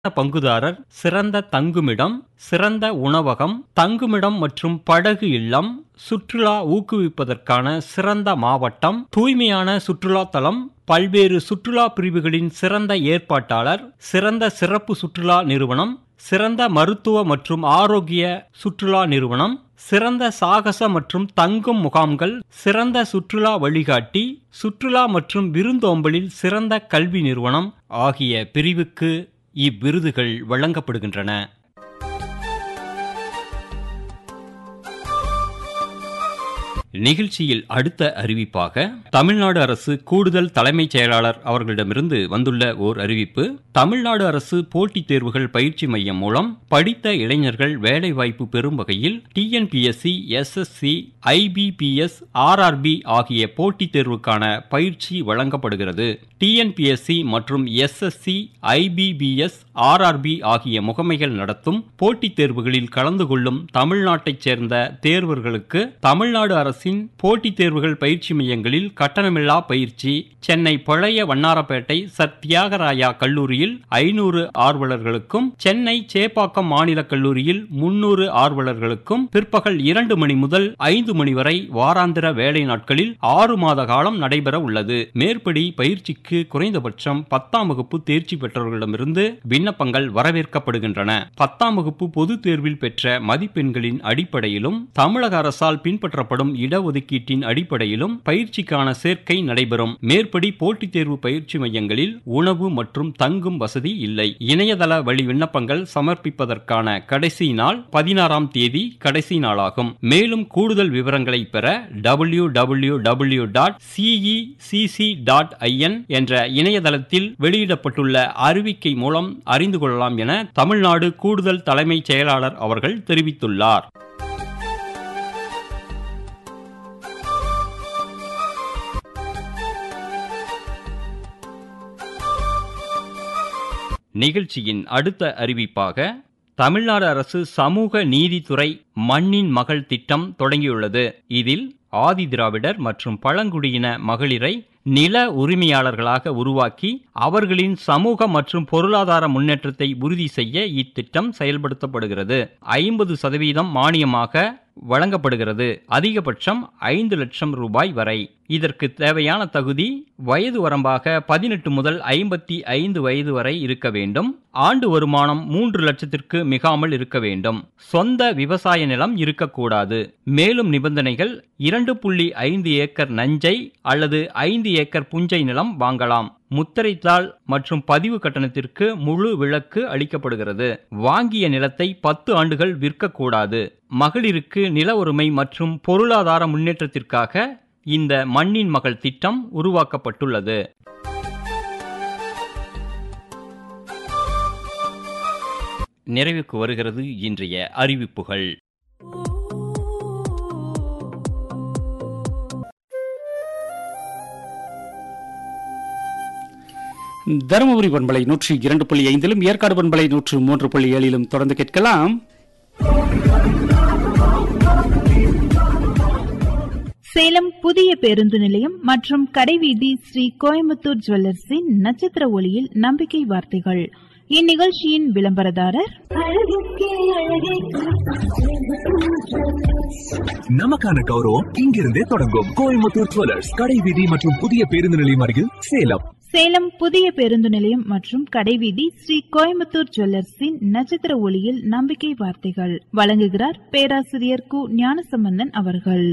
பங்குதாரர் சிறந்த தங்குமிடம் சிறந்த உணவகம் தங்குமிடம் மற்றும் படகு இல்லம் சுற்றுலா ஊக்குவிப்பதற்கான சிறந்த மாவட்டம் தூய்மையான சுற்றுலா தலம் பல்வேறு சுற்றுலா பிரிவுகளின் சிறந்த ஏற்பாட்டாளர் சிறந்த சிறப்பு சுற்றுலா நிறுவனம் சிறந்த மருத்துவ மற்றும் ஆரோக்கிய சுற்றுலா நிறுவனம் சிறந்த சாகச மற்றும் தங்கும் முகாம்கள் சிறந்த சுற்றுலா வழிகாட்டி சுற்றுலா மற்றும் விருந்தோம்பலில் சிறந்த கல்வி நிறுவனம் ஆகிய பிரிவுக்கு இவ்விருதுகள் வழங்கப்படுகின்றன நிகழ்ச்சியில் அடுத்த அறிவிப்பாக தமிழ்நாடு அரசு கூடுதல் தலைமைச் செயலாளர் அவர்களிடமிருந்து வந்துள்ள ஓர் அறிவிப்பு தமிழ்நாடு அரசு போட்டித் தேர்வுகள் பயிற்சி மையம் மூலம் படித்த இளைஞர்கள் வேலைவாய்ப்பு பெறும் வகையில் டிஎன்பிஎஸ்சி எஸ்எஸ்சி ஐபிபிஎஸ் ஆர்ஆர்பி ஆகிய போட்டித் தேர்வுக்கான பயிற்சி வழங்கப்படுகிறது டிஎன்பிஎஸ்சி மற்றும் எஸ்எஸ்சி ஐபிபிஎஸ் ஆர்ஆர்பி ஆகிய முகமைகள் நடத்தும் போட்டித் தேர்வுகளில் கலந்து கொள்ளும் தமிழ்நாட்டைச் சேர்ந்த தேர்வர்களுக்கு தமிழ்நாடு அரசின் போட்டித் தேர்வுகள் பயிற்சி மையங்களில் கட்டணமில்லா பயிற்சி சென்னை பழைய வண்ணாரப்பேட்டை சர் தியாகராயா கல்லூரியில் ஐநூறு ஆர்வலர்களுக்கும் சென்னை சேப்பாக்கம் மாநில கல்லூரியில் முன்னூறு ஆர்வலர்களுக்கும் பிற்பகல் இரண்டு மணி முதல் ஐந்து மணி வரை வாராந்திர வேலை நாட்களில் ஆறு மாத காலம் நடைபெற உள்ளது மேற்படி பயிற்சிக்கு குறைந்தபட்சம் பத்தாம் வகுப்பு தேர்ச்சி பெற்றவர்களிடமிருந்து விண்ணப்பங்கள் வரவேற்கப்படுகின்றன பத்தாம் வகுப்பு பொதுத் தேர்வில் பெற்ற மதிப்பெண்களின் அடிப்படையிலும் தமிழக அரசால் பின்பற்றப்படும் இடஒதுக்கீட்டின் அடிப்படையிலும் பயிற்சிக்கான சேர்க்கை நடைபெறும் மேற்படி போட்டித் தேர்வு பயிற்சி மையங்களில் உணவு மற்றும் தங்கும் வசதி இல்லை இணையதள வழி விண்ணப்பங்கள் சமர்ப்பிப்பதற்கான கடைசி நாள் பதினாறாம் தேதி கடைசி நாளாகும் மேலும் கூடுதல் விவரங்களை பெற W W W dot CECC dot IN என்ற இணையதளத்தில் வெளியிடப்பட்டுள்ள அறிவிக்கை மூலம் அறிந்து கொள்ளலாம் என தமிழ்நாடு கூடுதல் தலைமைச் செயலாளர் அவர்கள் தெரிவித்துள்ளார் நிகழ்ச்சியின் அடுத்த அறிவிப்பாக தமிழ்நாடு அரசு சமூக நீதித்துறை மண்ணின் மகள் திட்டம் தொடங்கியுள்ளது இதில் ஆதி திராவிடர் மற்றும் பழங்குடியின மகளிரை நில உரிமையாளர்களாக உருவாக்கி அவர்களின் சமூக மற்றும் பொருளாதார முன்னேற்றத்தை உறுதி செய்ய இத்திட்டம் செயல்படுத்தப்படுகிறது ஐம்பது சதவீதம் மானியமாக வழங்கப்படுகிறது அதிகபட்சம் ஐந்து லட்சம் ரூபாய் வரை இதற்கு தேவையான தகுதி வயது வரம்பாக பதினெட்டு முதல் ஐம்பத்தி ஐந்து வயது வரை இருக்க வேண்டும் ஆண்டு வருமானம் மூன்று லட்சத்திற்கு மிகாமல் இருக்க வேண்டும் சொந்த விவசாய நிலம் இருக்கக்கூடாது மேலும் நிபந்தனைகள் இரண்டு புள்ளி ஐந்து ஏக்கர் நஞ்சை அல்லது ஐந்து ஏக்கர் புஞ்சை நிலம் வாங்கலாம் முத்திரைத்தாள் மற்றும் பதிவு கட்டணத்திற்கு முழு விலக்கு அளிக்கப்படுகிறது வாங்கிய நிலத்தை பத்து ஆண்டுகள் விற்கக்கூடாது மகளிருக்கு நில உரிமை மற்றும் பொருளாதார முன்னேற்றத்திற்காக இந்த மண்ணின் மகள் திட்டம் உருவாக்கப்பட்டுள்ளது நிறைவுக்கு வருகிறது இன்றைய அறிவிப்புகள் தருமபுரி பண்பலை நூற்றி இரண்டு புள்ளி ஐந்திலும் ஏற்காடு பண்பலை நூற்று மூன்று புள்ளி ஏழிலும் தொடர்ந்து கேட்கலாம் சேலம் புதிய பேருந்து நிலையம் மற்றும் கடைவீதி ஸ்ரீ கோயம்புத்தூர் ஜுவல்லர்ஸின் நட்சத்திர ஒளியில் நம்பிக்கை வார்த்தைகள் இந்நிகழ்ச்சியின் விளம்பரதாரர் நமக்கான கௌரவம் இங்கிருந்தே தொடங்கும் கோயம்புத்தூர் ஜுவல்லர்ஸ் கடை வீதி மற்றும் புதிய பேருந்து நிலையம் அருகில் சேலம் சேலம் புதிய பேருந்து நிலையம் மற்றும் கடைவீதி ஸ்ரீ கோயம்புத்தூர் ஜுவல்லர்ஸின் நட்சத்திர ஒளியில் நம்பிக்கை வார்த்தைகள் வழங்குகிறார் பேராசிரியர் கு ஞானசம்பந்தன் அவர்கள்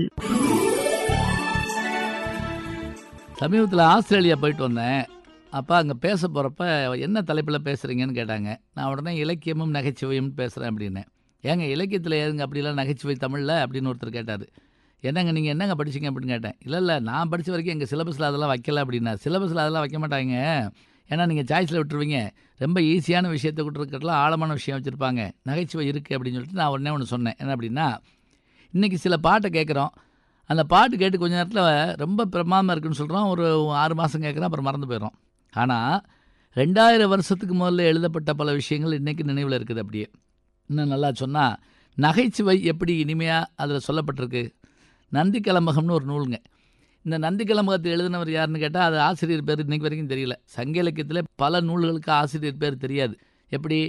சமீபத்தில் ஆஸ்திரேலியா போயிட்டு வந்தேன் அப்போ அங்கே பேச போகிறப்ப என்ன தலைப்பில் பேசுகிறீங்கன்னு கேட்டாங்க நான் உடனே இலக்கியமும் நகைச்சுவையும் பேசுகிறேன் அப்படின்னேன் ஏங்க இலக்கியத்தில் ஏதுங்க அப்படிலாம் நகைச்சுவை தமிழில் அப்படின்னு ஒருத்தர் கேட்டார் என்னங்க நீங்கள் என்னங்க படிச்சீங்க அப்படின்னு கேட்டேன் இல்லை இல்லை நான் படித்த வரைக்கும் எங்கள் சிலபஸில் அதெல்லாம் வைக்கல அப்படின்னா சிலபஸில் அதெல்லாம் வைக்க மாட்டாங்க ஏன்னா நீங்கள் சாய்ஸில் விட்டுருவீங்க ரொம்ப ஈஸியான விஷயத்தை கொடுத்துருக்கலாம் ஆழமான விஷயம் வச்சுருப்பாங்க நகைச்சுவை இருக்குது அப்படின்னு சொல்லிட்டு நான் உடனே ஒன்று சொன்னேன் என்ன அப்படின்னா இன்றைக்கி சில பாட்டை கேட்குறோம் அந்த பாட்டு கேட்டு கொஞ்ச நேரத்தில் ரொம்ப பிரமாதமாக இருக்குன்னு சொல்கிறோம் ஒரு ஆறு மாதம் கேட்குறோம் அப்புறம் மறந்து போயிடும் ஆனால் ரெண்டாயிரம் வருஷத்துக்கு முதல்ல எழுதப்பட்ட பல விஷயங்கள் இன்றைக்கி நினைவில் இருக்குது அப்படியே இன்னும் நல்லா சொன்னால் நகைச்சுவை எப்படி இனிமையாக அதில் சொல்லப்பட்டிருக்கு நந்தி கலம்பகம்னு ஒரு நூலுங்க இந்த நந்தி கலம்பகத்தை எழுதினவர் யாருன்னு கேட்டால் அது ஆசிரியர் பேர் இன்றைக்கி வரைக்கும் தெரியல சங்க இலக்கியத்தில் பல நூல்களுக்கு ஆசிரியர் பேர் தெரியாது எப்படி